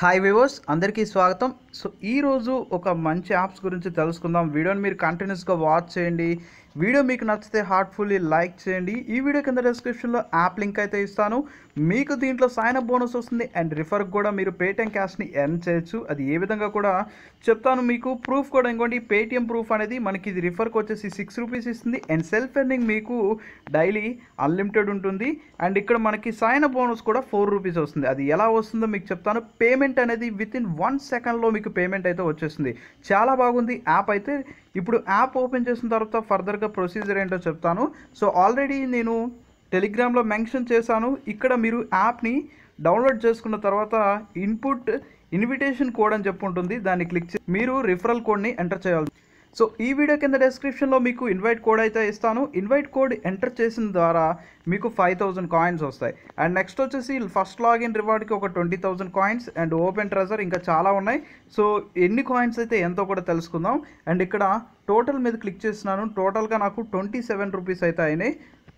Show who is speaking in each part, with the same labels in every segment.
Speaker 1: hi viewers అందరికీ స్వాగతం so ఈరోజు ఒక మంచి యాప్స్ గురించి తెలుసుకుందాం వీడియోని మీరు కంటిన్యూస్గా వాచ్ చేయండి వీడియో మీకు నచ్చితే హార్ట్ఫుల్లీ లైక్ చేయండి ఈ వీడియో కింద డిస్క్రిప్షన్లో యాప్ లింక్ అయితే ఇస్తాను మీకు దీంట్లో సైన్ అప్ బోనస్ వస్తుంది అండ్ రిఫర్ కూడా మీరు పేటిఎం క్యాష్ని ఎర్న్ చేయొచ్చు అది ఏ విధంగా కూడా చెప్తాను మీకు ప్రూఫ్ కూడా ఇంకోటి పేటిఎం ప్రూఫ్ అనేది మనకి ఇది రిఫర్కి వచ్చేసి సిక్స్ రూపీస్ ఇస్తుంది అండ్ సెల్ఫ్ ఎర్నింగ్ మీకు డైలీ అన్లిమిటెడ్ ఉంటుంది అండ్ ఇక్కడ మనకి సైన్ అప్ బోనస్ కూడా ఫోర్ రూపీస్ వస్తుంది అది ఎలా వస్తుందో మీకు చెప్తాను పేమెంట్ అనేది విత్ ఇన్ వన్ సెకండ్లో మీకు పేమెంట్ అయితే వచ్చేస్తుంది చాలా బాగుంది యాప్ అయితే ఇప్పుడు యాప్ ఓపెన్ చేసిన తర్వాత ఫర్దర్గా ప్రొసీజర్ ఏంటో చెప్తాను సో ఆల్రెడీ నేను టెలిగ్రామ్లో మెన్షన్ చేశాను ఇక్కడ మీరు యాప్ని డౌన్లోడ్ చేసుకున్న తర్వాత ఇన్పుట్ ఇన్విటేషన్ కోడ్ అని చెప్పి ఉంటుంది దాన్ని క్లిక్ చేసి మీరు రిఫరల్ కోడ్ని ఎంటర్ చేయాలి సో ఈ వీడియో కింద డెస్క్రిప్షన్లో మీకు ఇన్వైట్ కోడ్ అయితే ఇస్తాను ఇన్వైట్ కోడ్ ఎంటర్ చేసిన ద్వారా మీకు ఫైవ్ థౌజండ్ కాయిన్స్ వస్తాయి అండ్ నెక్స్ట్ వచ్చేసి ఫస్ట్ లాగిన్ రివార్డ్కి ఒక twenty thousand coins and open treasure ఇంకా చాలా ఉన్నాయి సో ఎన్ని కాయిన్స్ అయితే ఎంతో కూడా తెలుసుకుందాం అండ్ ఇక్కడ టోటల్ మీద క్లిక్ చేస్తున్నాను టోటల్గా నాకు ట్వంటీ సెవెన్ రూపీస్ అయితే అయినాయి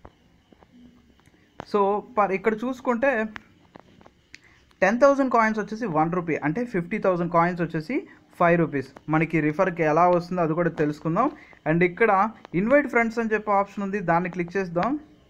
Speaker 1: సో పర్ ఇక్కడ చూసుకుంటే టెన్ థౌజండ్ కాయిన్స్ వచ్చేసి వన్ రూపీ అంటే ఫిఫ్టీ థౌజండ్ కాయిన్స్ వచ్చేసి ఫైవ్ రూపీస్ మనకి రిఫర్కి ఎలా వస్తుందో అది కూడా తెలుసుకుందాం అండ్ ఇక్కడ ఇన్వైట్ ఫ్రెండ్స్ అని చెప్పే ఆప్షన్ ఉంది దాన్ని క్లిక్ చేద్దాం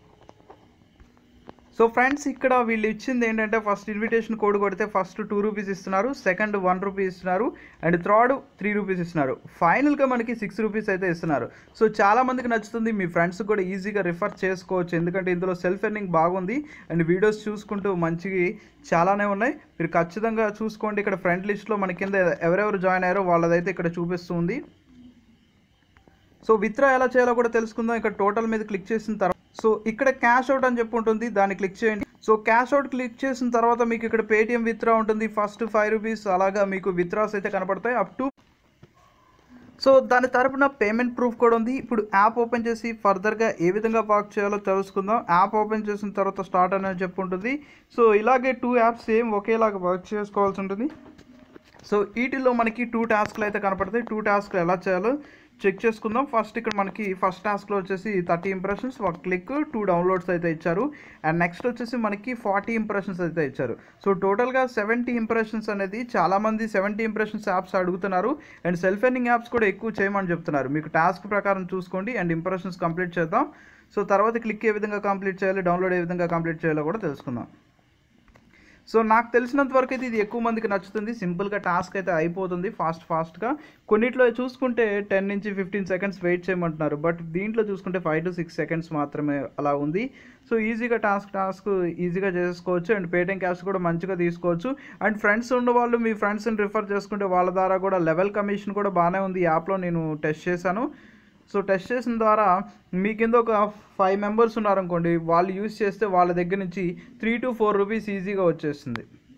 Speaker 1: సో ఫ్రెండ్స్ ఇక్కడ వీళ్ళు ఇచ్చింది ఏంటంటే ఫస్ట్ ఇన్విటేషన్ కోడ్ కొడితే ఫస్ట్ టూ రూపీస్ ఇస్తున్నారు సెకండ్ వన్ రూపీ ఇస్తున్నారు అండ్ థర్డ్ త్రీ రూపీస్ ఇస్తున్నారు ఫైనల్గా మనకి సిక్స్ రూపీస్ అయితే ఇస్తున్నారు సో చాలా మందికి నచ్చుతుంది మీ ఫ్రెండ్స్ కూడా ఈజీగా రిఫర్ చేసుకోవచ్చు ఎందుకంటే ఇందులో సెల్ఫ్ ఎర్నింగ్ బాగుంది అండ్ వీడియోస్ చూసుకుంటూ మంచిగా చాలానే ఉన్నాయి మీరు ఖచ్చితంగా చూసుకోండి ఇక్కడ ఫ్రెండ్ లిస్ట్లో మన కింద ఎవరెవరు జాయిన్ అయ్యారో వాళ్ళదైతే ఇక్కడ చూపిస్తుంది సో విత్డ్రా ఎలా చేయాలో కూడా తెలుసుకుందాం ఇక్కడ టోటల్ మీద క్లిక్ చేసిన తర్వాత సో ఇక్కడ క్యాష్ అవుట్ అని చెప్పి ఉంటుంది దాన్ని క్లిక్ చేయండి సో క్యాష్ అవుట్ క్లిక్ చేసిన తర్వాత మీకు ఇక్కడ పేటిఎం విత్డ్రా ఉంటుంది ఫస్ట్ ఫైవ్ రూపీస్ అలాగా మీకు విత్డ్రాస్ అయితే కనపడతాయి అప్ టు సో దాని తరపున పేమెంట్ ప్రూఫ్ కూడా ఉంది ఇప్పుడు యాప్ ఓపెన్ చేసి ఫర్దర్గా ఏ విధంగా వర్క్ చేయాలో తెలుసుకుందాం యాప్ ఓపెన్ చేసిన తర్వాత స్టార్ట్ అనేది చెప్పి ఉంటుంది సో ఇలాగే టూ యాప్స్ సేమ్ ఒకేలాగా వర్క్ చేసుకోవాల్సి ఉంటుంది సో వీటిల్లో మనకి టూ టాస్క్లు అయితే కనపడతాయి టూ టాస్క్లు ఎలా చేయాలో చెక్ చేసుకుందాం ఫస్ట్ ఇక్కడ మనకి ఫస్ట్ టాస్క్లో వచ్చేసి థర్టీ ఇంప్రెషన్స్ ఒక క్లిక్ టూ డౌన్లోడ్స్ అయితే ఇచ్చారు అండ్ నెక్స్ట్ వచ్చేసి మనకి ఫార్టీ ఇంప్రెషన్స్ అయితే ఇచ్చారు సో టోటల్గా సెవెంటీ ఇంప్రెషన్స్ అనేది చాలామంది సెవెంటీ ఇంప్రెషన్స్ యాప్స్ అడుగుతున్నారు అండ్ సెల్ఫ్ ఎర్నింగ్ యాప్స్ కూడా ఎక్కువ చేయమని చెప్తున్నారు మీకు టాస్క్ ప్రకారం చూసుకోండి అండ్ ఇంప్రెషన్స్ కంప్లీట్ చేద్దాం సో తర్వాత క్లిక్ ఏ విధంగా కంప్లీట్ చేయాలి డౌన్లోడ్ ఏ విధంగా కంప్లీట్ చేయాలో కూడా తెలుసుకుందాం సో నాకు తెలిసినంత వరకు అయితే ఇది ఎక్కువ మందికి నచ్చుతుంది సింపుల్గా టాస్క్ అయితే అయిపోతుంది ఫాస్ట్ ఫాస్ట్గా కొన్నిట్లో చూసుకుంటే టెన్ నుంచి ఫిఫ్టీన్ సెకండ్స్ వెయిట్ చేయమంటున్నారు బట్ దీంట్లో చూసుకుంటే ఫైవ్ టు సిక్స్ సెకండ్స్ మాత్రమే అలా ఉంది సో ఈజీగా టాస్క్ టాస్క్ ఈజీగా చేసుకోవచ్చు అండ్ పేటిఎం క్యాష్ కూడా మంచిగా తీసుకోవచ్చు అండ్ ఫ్రెండ్స్ ఉన్న వాళ్ళు మీ ఫ్రెండ్స్ని రిఫర్ చేసుకుంటే వాళ్ళ ద్వారా కూడా లెవెల్ కమిషన్ కూడా బాగానే ఉంది ఈ యాప్లో నేను టెస్ట్ చేశాను సో టెస్ట్ చేసిన ద్వారా మీ కింద ఒక ఫైవ్ మెంబర్స్ ఉన్నారనుకోండి వాళ్ళు యూస్ చేస్తే వాళ్ళ దగ్గర నుంచి త్రీ టు ఫోర్ రూపీస్ ఈజీగా వచ్చేస్తుంది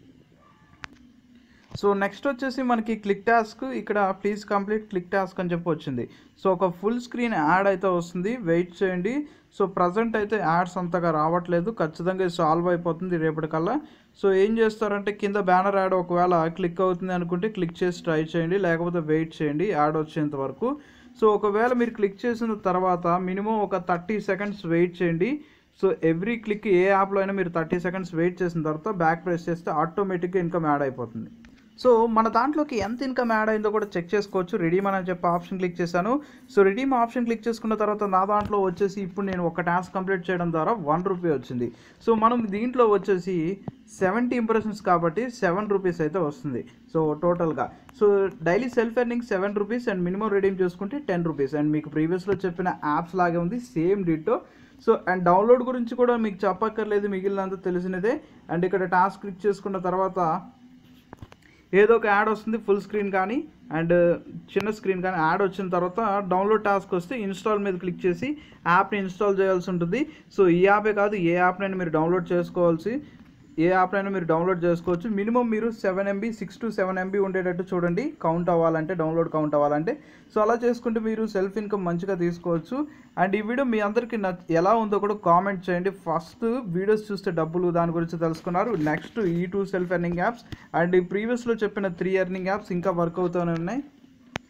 Speaker 1: సో నెక్స్ట్ వచ్చేసి మనకి క్లిక్ టాస్క్ ఇక్కడ ప్లీజ్ కంప్లీట్ క్లిక్ టాస్క్ అని చెప్పి వచ్చింది సో ఒక ఫుల్ స్క్రీన్ యాడ్ అయితే వస్తుంది వెయిట్ చేయండి సో ప్రజెంట్ అయితే యాడ్స్ అంతగా రావట్లేదు ఖచ్చితంగా సాల్వ్ అయిపోతుంది రేపటికల్లా సో ఏం చేస్తారంటే కింద బ్యానర్ యాడ్ ఒకవేళ క్లిక్ అవుతుంది అనుకుంటే క్లిక్ చేసి ట్రై చేయండి లేకపోతే వెయిట్ చేయండి యాడ్ వచ్చేంత వరకు సో ఒకవేళ మీరు క్లిక్ చేసిన తర్వాత మినిమం ఒక థర్టీ సెకండ్స్ వెయిట్ చేయండి సో ఎవ్రీ క్లిక్ ఏ యాప్లో అయినా మీరు థర్టీ సెకండ్స్ వెయిట్ చేసిన తర్వాత బ్యాక్ ప్రెస్ చేస్తే ఆటోమేటిక్గా ఇన్కమ్ యాడ్ అయిపోతుంది సో మన దాంట్లోకి ఎంత ఇన్కమ్ యాడ్ అయిందో కూడా చెక్ చేసుకోవచ్చు రెడీమ్ అని చెప్పి ఆప్షన్ క్లిక్ చేశాను సో రెడీమ్ ఆప్షన్ క్లిక్ చేసుకున్న తర్వాత నా దాంట్లో వచ్చేసి ఇప్పుడు నేను ఒక టాస్క్ కంప్లీట్ చేయడం ద్వారా వన్ రూపీ వచ్చింది సో మనం దీంట్లో వచ్చేసి సెవెంటీ ఇంప్రెషన్స్ కాబట్టి సెవెన్ రూపీస్ అయితే వస్తుంది సో టోటల్గా so daily self earning seven rupees and minimum redeem చేసుకుంటే టెన్ రూపీస్ అండ్ మీకు ప్రీవియస్లో చెప్పిన యాప్స్ లాగే ఉంది same ditto so and download గురించి కూడా మీకు చెప్పక్కర్లేదు మిగిలినంత తెలిసినదే అండ్ ఇక్కడ టాస్క్ క్లిక్ చేసుకున్న తర్వాత ఏదో ఒక యాడ్ వస్తుంది ఫుల్ స్క్రీన్ కానీ అండ్ చిన్న స్క్రీన్ కానీ యాడ్ వచ్చిన తర్వాత డౌన్లోడ్ టాస్క్ వస్తే ఇన్స్టాల్ మీద క్లిక్ చేసి యాప్ని ఇన్స్టాల్ చేయాల్సి ఉంటుంది సో ఈ యాపే కాదు ఏ యాప్నైనా మీరు డౌన్లోడ్ చేసుకోవాల్సి ఏ యాప్నైనా మీరు డౌన్లోడ్ చేసుకోవచ్చు మినిమం మీరు seven MB six to seven MB ఉండేటట్టు చూడండి కౌంట్ అవ్వాలంటే డౌన్లోడ్ కౌంట్ అవ్వాలంటే సో అలా చేసుకుంటే మీరు సెల్ఫ్ ఇన్కమ్ మంచిగా తీసుకోవచ్చు అండ్ ఈ వీడియో మీ అందరికీ నచ్ ఎలా ఉందో కూడా కామెంట్ చేయండి ఫస్ట్ వీడియోస్ చూస్తే డబ్బులు దాని గురించి తెలుసుకున్నారు నెక్స్ట్ ఈ two self earning apps and ఈ ప్రీవియస్లో చెప్పిన త్రీ ఎర్నింగ్ యాప్స్ ఇంకా వర్క్ అవుతూనే ఉన్నాయి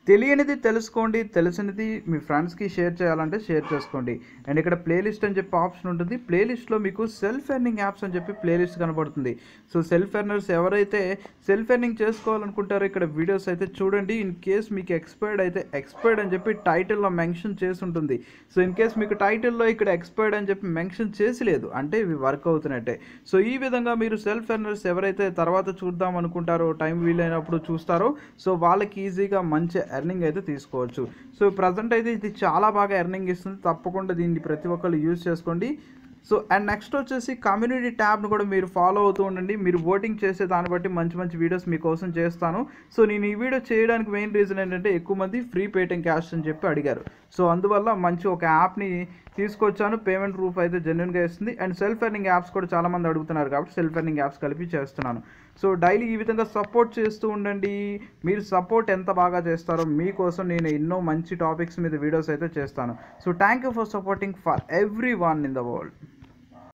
Speaker 1: తెలియనిది తెలుసుకోండి తెలిసినది మీ ఫ్రెండ్స్కి షేర్ చేయాలంటే షేర్ చేసుకోండి అండ్ ఇక్కడ ప్లేలిస్ట్ అని చెప్పి ఆప్షన్ ఉంటుంది ప్లేలిస్ట్లో మీకు సెల్ఫ్ ఎర్నింగ్ యాప్స్ అని చెప్పి ప్లేలిస్ట్ కనబడుతుంది సో సెల్ఫ్ ఎర్నర్స్ ఎవరైతే సెల్ఫ్ ఎర్నింగ్ చేసుకోవాలనుకుంటారో ఇక్కడ వీడియోస్ అయితే చూడండి ఇన్ కేస్ మీకు ఎక్స్పైర్డ్ అయితే ఎక్స్పైర్డ్ అని చెప్పి టైటిల్లో మెన్షన్ చేసి ఉంటుంది సో ఇన్ కేస్ మీకు టైటిల్లో ఇక్కడ ఎక్స్పైర్డ్ అని చెప్పి మెన్షన్ చేసి లేదు అంటే ఇవి వర్క్ అవుతున్నట్టే సో ఈ విధంగా మీరు సెల్ఫ్ ఎర్నర్స్ ఎవరైతే తర్వాత చూద్దాం అనుకుంటారో టైం వీలైనప్పుడు చూస్తారో సో వాళ్ళకి ఈజీగా మంచి ఎర్నింగ్ అయితే తీసుకోవచ్చు సో ప్రజెంట్ అయితే ఇది చాలా బాగా ఎర్నింగ్ ఇస్తుంది తప్పకుండా దీన్ని ప్రతి ఒక్కళ్ళు యూజ్ చేసుకోండి సో అండ్ నెక్స్ట్ వచ్చేసి కమ్యూనిటీ ట్యాబ్ను కూడా మీరు ఫాలో అవుతూ ఉండండి మీరు ఓటింగ్ చేసే దాన్ని బట్టి మంచి మంచి వీడియోస్ మీకోసం చేస్తాను సో నేను ఈ వీడియో చేయడానికి మెయిన్ రీజన్ ఏంటంటే ఎక్కువ మంది ఫ్రీ పేటింగ్ క్యాష్ అని చెప్పి అడిగారు సో అందువల్ల మంచి ఒక యాప్ని తీసుకొచ్చాను పేమెంట్ ప్రూఫ్ అయితే జెన్యున్గా ఇస్తుంది అండ్ సెల్ఫ్ ఎర్నింగ్ యాప్స్ కూడా చాలామంది అడుగుతున్నారు కాబట్టి సెల్ఫ్ ఎర్నింగ్ యాప్స్ కలిపి చేస్తున్నాను సో డైలీ ఈ విధంగా సపోర్ట్ చేస్తూ ఉండండి మీరు సపోర్ట్ ఎంత బాగా చేస్తారో మీకోసం నేను ఎన్నో మంచి టాపిక్స్ మీద వీడియోస్ అయితే చేస్తాను so thank you for supporting for everyone in the world